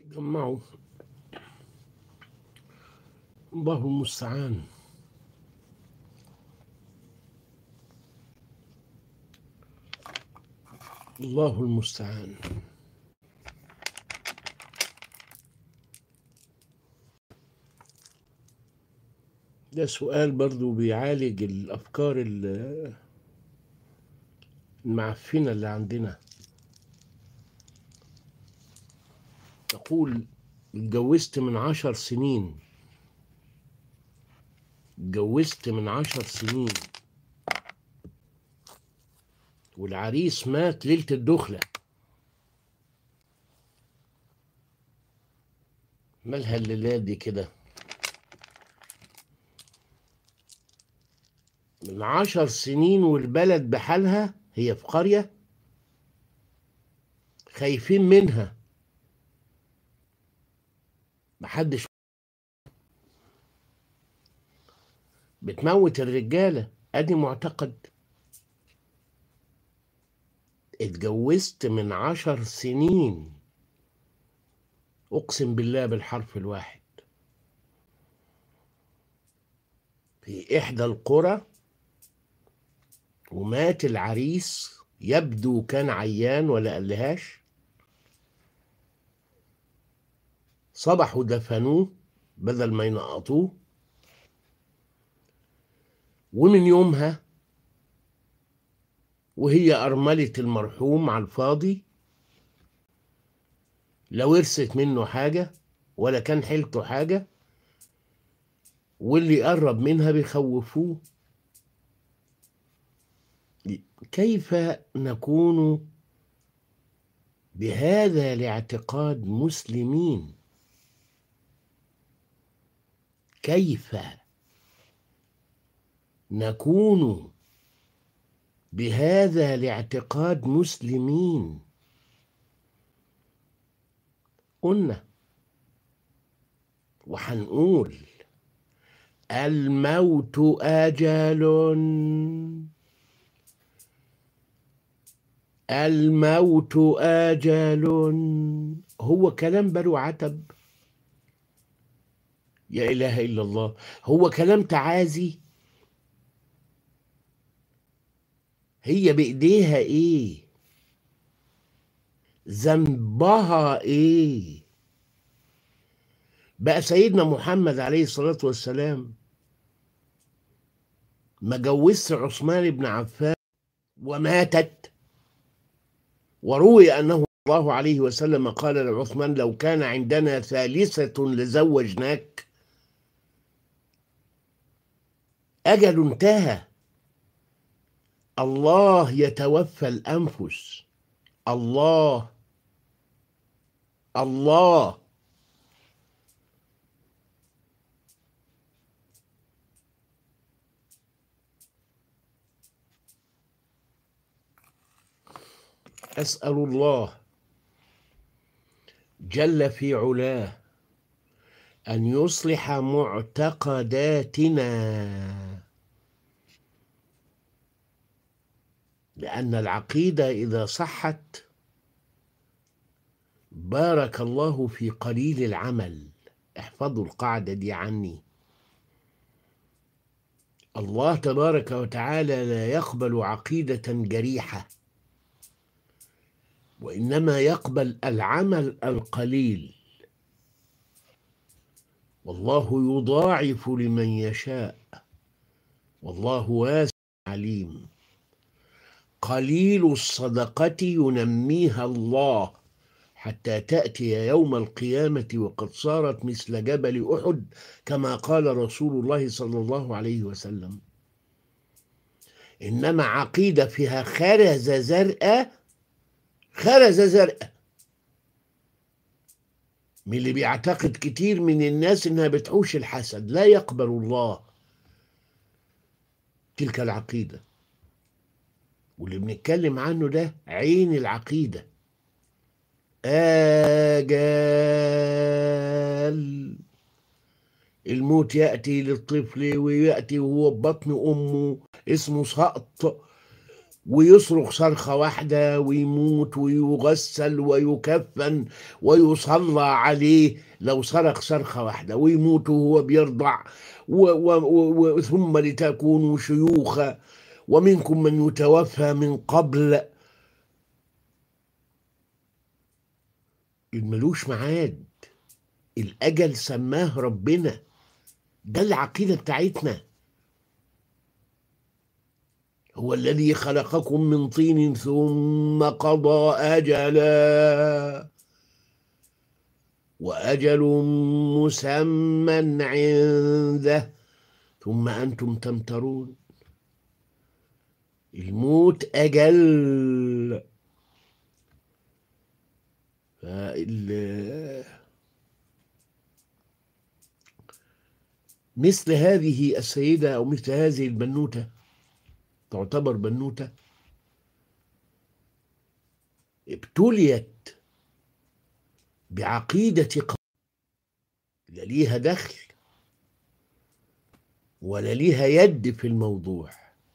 جمعوا الله المستعان الله المستعان ده سؤال برضو بيعالج الأفكار ال- المعفنة اللي عندنا تقول اتجوزت من عشر سنين اتجوزت من عشر سنين والعريس مات ليلة الدخلة مالها الليلة دي كده من عشر سنين والبلد بحالها هي في قرية خايفين منها محدش بتموت الرجالة ادي معتقد اتجوزت من عشر سنين اقسم بالله بالحرف الواحد في احدى القرى ومات العريس يبدو كان عيان ولا قالهاش صبحوا دفنوه بدل ما ينقطوه ومن يومها وهي أرملة المرحوم على الفاضي لا ورثت منه حاجة ولا كان حيلته حاجة واللي قرب منها بيخوفوه كيف نكون بهذا الاعتقاد مسلمين كيف نكون بهذا الاعتقاد مسلمين قلنا وحنقول الموت اجل الموت اجل هو كلام بلو عتب يا اله الا الله هو كلام تعازي هي بايديها ايه ذنبها ايه بقى سيدنا محمد عليه الصلاه والسلام ما جوزش عثمان بن عفان وماتت وروي انه صلى الله عليه وسلم قال لعثمان لو كان عندنا ثالثه لزوجناك اجل انتهى الله يتوفى الانفس الله الله اسال الله جل في علاه ان يصلح معتقداتنا لأن العقيدة إذا صحت بارك الله في قليل العمل احفظوا القاعدة دي عني الله تبارك وتعالى لا يقبل عقيدة جريحة وإنما يقبل العمل القليل والله يضاعف لمن يشاء والله واسع عليم قليل الصدقة ينميها الله حتى تأتي يوم القيامة وقد صارت مثل جبل أحد كما قال رسول الله صلى الله عليه وسلم إنما عقيدة فيها خرزة زرقاء خرزة زرقاء من اللي بيعتقد كتير من الناس إنها بتحوش الحسد لا يقبل الله تلك العقيده واللي بنتكلم عنه ده عين العقيدة آجال الموت يأتي للطفل ويأتي وهو ببطن أمه اسمه سقط ويصرخ صرخة واحدة ويموت ويغسل ويكفن ويصلى عليه لو صرخ صرخة واحدة ويموت وهو بيرضع و و و ثم لتكونوا شيوخا ومنكم من يتوفى من قبل الملوش معاد الأجل سماه ربنا ده العقيدة بتاعتنا هو الذي خلقكم من طين ثم قضى أجلا وأجل مسمى عنده ثم أنتم تمترون الموت أجل فال مثل هذه السيدة أو مثل هذه البنوتة تعتبر بنوتة ابتليت بعقيدة قوم لا ليها دخل ولا ليها يد في الموضوع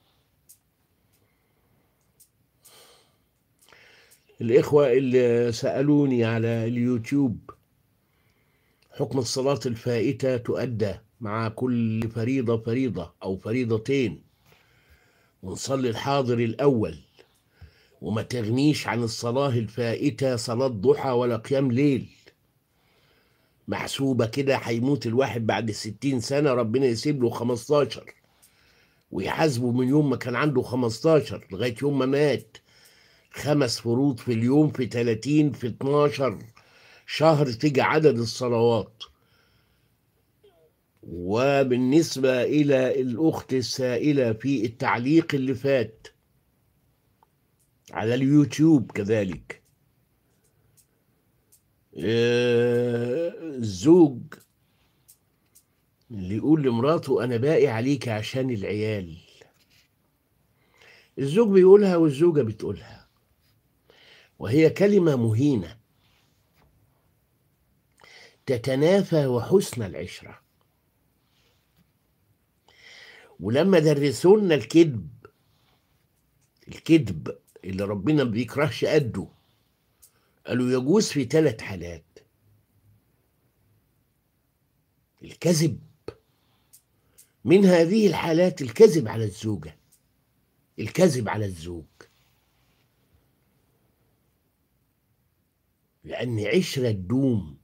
الإخوة اللي سألوني على اليوتيوب حكم الصلاة الفائتة تؤدى مع كل فريضة فريضة أو فريضتين ونصلي الحاضر الأول وما تغنيش عن الصلاة الفائتة صلاة ضحى ولا قيام ليل محسوبة كده هيموت الواحد بعد ستين سنة ربنا يسيب له خمستاشر ويحاسبه من يوم ما كان عنده خمستاشر لغاية يوم ما مات خمس فروض في اليوم في تلاتين في اتناشر شهر تيجي عدد الصلوات وبالنسبة إلى الأخت السائلة في التعليق اللي فات على اليوتيوب كذلك الزوج اللي يقول لمراته أنا باقي عليك عشان العيال الزوج بيقولها والزوجة بتقولها وهي كلمة مهينة تتنافى وحسن العشره ولما درسونا الكذب الكذب اللي ربنا ما بيكرهش قده قالوا يجوز في ثلاث حالات الكذب من هذه الحالات الكذب على الزوجة الكذب على الزوج لأن عشرة تدوم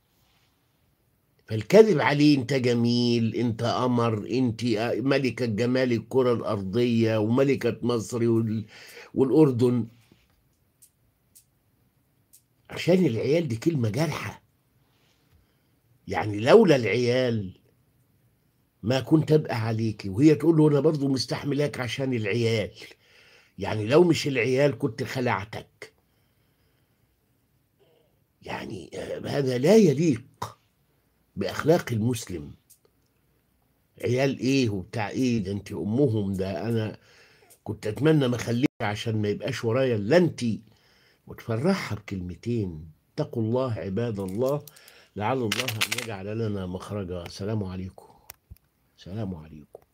فالكذب عليه انت جميل انت قمر انت ملكة جمال الكرة الأرضية وملكة مصر وال... والأردن عشان العيال دي كلمة جارحة يعني لولا العيال ما كنت أبقى عليكي وهي تقول له أنا برضو مستحملاك عشان العيال يعني لو مش العيال كنت خلعتك يعني هذا لا يليق باخلاق المسلم عيال ايه وبتاع ايه ده انت امهم ده انا كنت اتمنى ما اخليك عشان ما يبقاش ورايا الا انت وتفرحها بكلمتين اتقوا الله عباد الله لعل الله ان يجعل لنا مخرجا سلام عليكم سلام عليكم